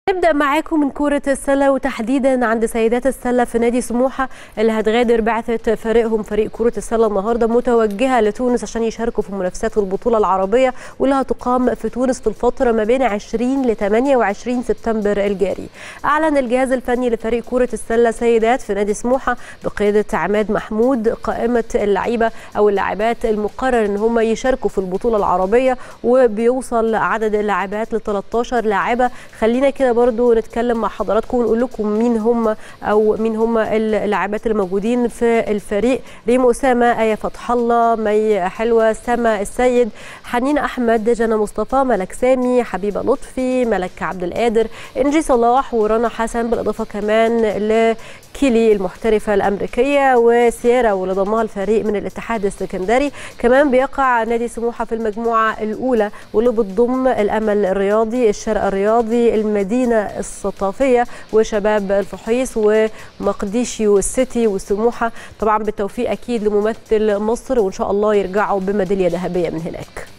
نبدأ معاكم من كرة السلة وتحديدا عند سيدات السلة في نادي سموحة اللي هتغادر بعثة فريقهم فريق كرة السلة النهاردة متوجهة لتونس عشان يشاركوا في منافسات البطولة العربية واللي هتقام في تونس في الفترة ما بين 20 ل 28 سبتمبر الجاري. أعلن الجهاز الفني لفريق كرة السلة سيدات في نادي سموحة بقيادة عماد محمود قائمة اللعيبة أو اللاعبات المقرر إن هم يشاركوا في البطولة العربية وبيوصل عدد اللاعبات ل 13 لاعبة خلينا كده برضو نتكلم مع حضراتكم ونقول لكم مين هم او مين هم اللاعبات الموجودين في الفريق ريم اسامه ايه فتح الله مي حلوه سما السيد حنين احمد جنى مصطفى ملك سامي حبيبه لطفي ملك عبد القادر انجي صلاح ورنا حسن بالاضافه كمان ل كيلي المحترفة الأمريكية وسيارة واللي ضمها الفريق من الاتحاد السكندري كمان بيقع نادي سموحة في المجموعة الأولى واللي بتضم الأمل الرياضي الشرق الرياضي المدينة الصطافية وشباب الفحيص ومقديشيو السيتي وسموحة طبعا بالتوفيق أكيد لممثل مصر وإن شاء الله يرجعوا بميدالية ذهبية من هناك